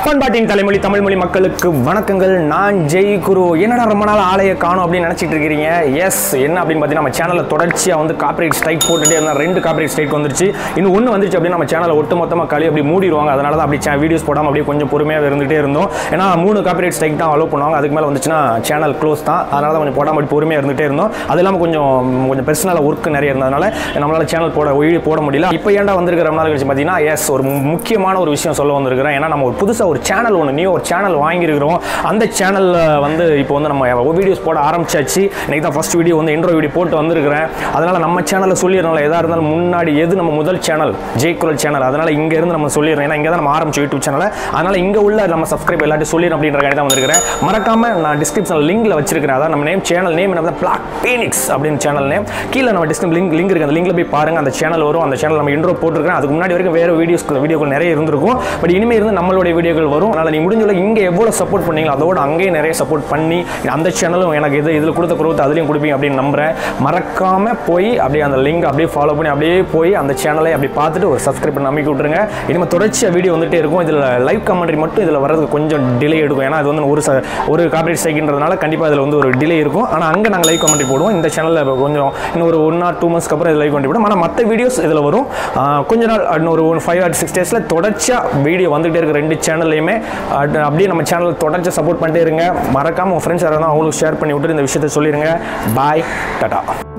பண்பாட்டின் தலைமொழி தமிழ் மொழி மக்களுக்கு வணக்கங்கள் நான் ஜெய் குரு என்னடா ரொம்ப நாள் ஆலைய காணும் அப்படின்னு நினச்சிட்டு இருக்கிறீங்க எஸ் என்ன அப்படின்னு பார்த்தீங்கன்னா நம்ம சேனலில் தொடர்ச்சியாக வந்து காப்பரேட் ஸ்ட்ரைக் போட்டுட்டே இருந்தால் ரெண்டு காப்பரேட் ஸ்ட்ரைக் வந்துருச்சு இன்னும் ஒன்று வந்துருச்சு அப்படின்னு நம்ம சேனலை ஒட்டு மொத்தமாக கழுவி அப்படி மூடிடுவாங்க அதனால தான் அப்படி வீடியோஸ் போடாமல் அப்படியே கொஞ்சம் பொறுமையாக இருந்துகிட்டே இருந்தோம் ஏன்னா மூணு காப்பரேட் ஸ்ட்ரைக் தான் அலோவ் பண்ணுவாங்க அதுக்கு மேலே வந்துச்சுன்னா சேனல் க்ளோஸ் தான் அதனால தான் கொஞ்சம் போடாமல் அப்படி பொறுமையாக இருந்துகிட்டே இருந்தோம் அது இல்லாமல் கொஞ்சம் கொஞ்சம் பர்சனலாக ஒர்க் நிறைய இருந்ததுனால நம்மளால் சேனல் போட வீடியோ போட முடியல இப்போ ஏன்டா வந்திருக்கிற ரொம்ப நாள் கழிச்சு பார்த்தீங்கன்னா எஸ் ஒரு மு- முக்கியமான ஒரு விஷயம் சொல்ல வந்திருக்கிறேன் ஏன்னா நம்ம ஒரு புதுசாக ஒரு சேனல் ஒன்று நியூ ஒரு சேனல் வாங்கியிருக்கிறோம் அந்த சேனலில் வந்து இப்போ வந்து நம்ம வீடியோஸ் போட ஆரம்பிச்சாச்சு இன்னைக்கு தான் ஃபர்ஸ்ட் வீடியோ வந்து இன்ட்ரோ வீடியோ போட்டு வந்திருக்கிறேன் அதனால் நம்ம சேனலில் சொல்லிடுறோம்ல எதாக இருந்தாலும் முன்னாடி எது நம்ம முதல் சேனல் ஜெய்குரல் சேனல் அதனால் இங்கே இருந்து நம்ம சொல்லிடுறோம் ஏன்னா இங்கே தான் நம்ம ஆரம்பிச்ச யூடியூப் சேனலை அதனால் இங்கே உள்ள நம்ம சப்ஸ்கிரைப் எல்லாத்தையும் சொல்லிடுறோம் அப்படின்ற தான் வந்திருக்கிறேன் மறக்காம நான் டிஸ்கிரிப்ஷனில் லிங்கில் வச்சிருக்கிறேன் அதான் நம்ம நேம் சேனல் நேம் என்ன பிளாக் பீனிக்ஸ் அப்படின்னு சேனல் நேம் கீழே நம்ம டிஸ்கிரிப் லிங்க் லிங்க் இருக்குது அந்த லிங்கில் போய் பாருங்க அந்த சேனல் வரும் அந்த சேனல் நம்ம இன்ட்ரோ போட்டிருக்கேன் அதுக்கு முன்னாடி வரைக்கும் வேறு வீடியோஸ் வீடியோக்கள் நிறைய இருந்திருக்கும் பட் இனிமேல் இருந்து நம்மளுடைய வீடியோக்கள் வரும் அதனால் நீ முடிஞ்சளவு இங்கே எவ்வளோ சப்போர்ட் பண்ணீங்களோ அதோட அங்கேயும் நிறைய சப்போர்ட் பண்ணி அந்த சேனலும் எனக்கு இது இதில் கொடுத்த குரோத் அதுலேயும் கொடுப்பீங்க அப்படின்னு நம்புறேன் மறக்காம போய் அப்படியே அந்த லிங்க் அப்படியே ஃபாலோ பண்ணி அப்படியே போய் அந்த சேனலை அப்படி பார்த்துட்டு ஒரு சப்ஸ்கிரைப் பண்ணி நம்பிக்கை விட்டுருங்க இனிமேல் தொடர்ச்சியாக வீடியோ வந்துட்டே இருக்கும் இதில் லைவ் கமெண்ட்ரி மட்டும் இதில் வர்றதுக்கு கொஞ்சம் டிலே எடுக்கும் ஏன்னா அது வந்து ஒரு ச- ஒரு காப்பரேட் ஸ்ட்ரைக்ன்றதுனால கண்டிப்பாக இதில் வந்து ஒரு டிலே இருக்கும் ஆனால் அங்கே நாங்கள் லைவ் கமெண்ட்ரி போடுவோம் இந்த சேனலில் கொஞ்சம் இன்னும் ஒரு ஒன் ஆர் டூ மந்த்ஸ்க்கு அப்புறம் லைவ் கமெண்ட்ரி போடும் ஆனால் மற்ற வீடியோஸ் இதில் வரும் ஆஹ் கொஞ்ச நாள் இன்னும் ஒரு ஃபைவ் ஆர் சிக்ஸ் டேஸில் தொடர்ச்சியாக வீடியோ வந்துகிட்டே இருக்க ரெண்டு சேனல்லையுமே அட்- அப்படியே நம்ம சேனல் தொடர்ச்சியாக சப்போர்ட் பண்ணிட்டே இருங்க மறக்காம உங்கள் ஃப்ரெண்ட்ஸ் யாராவது அவங்களுக்கு ஷேர் பண்ணி விட்டுட்டு இந்த விஷயத்தை சொல்லிடுங்க பாய் டாடா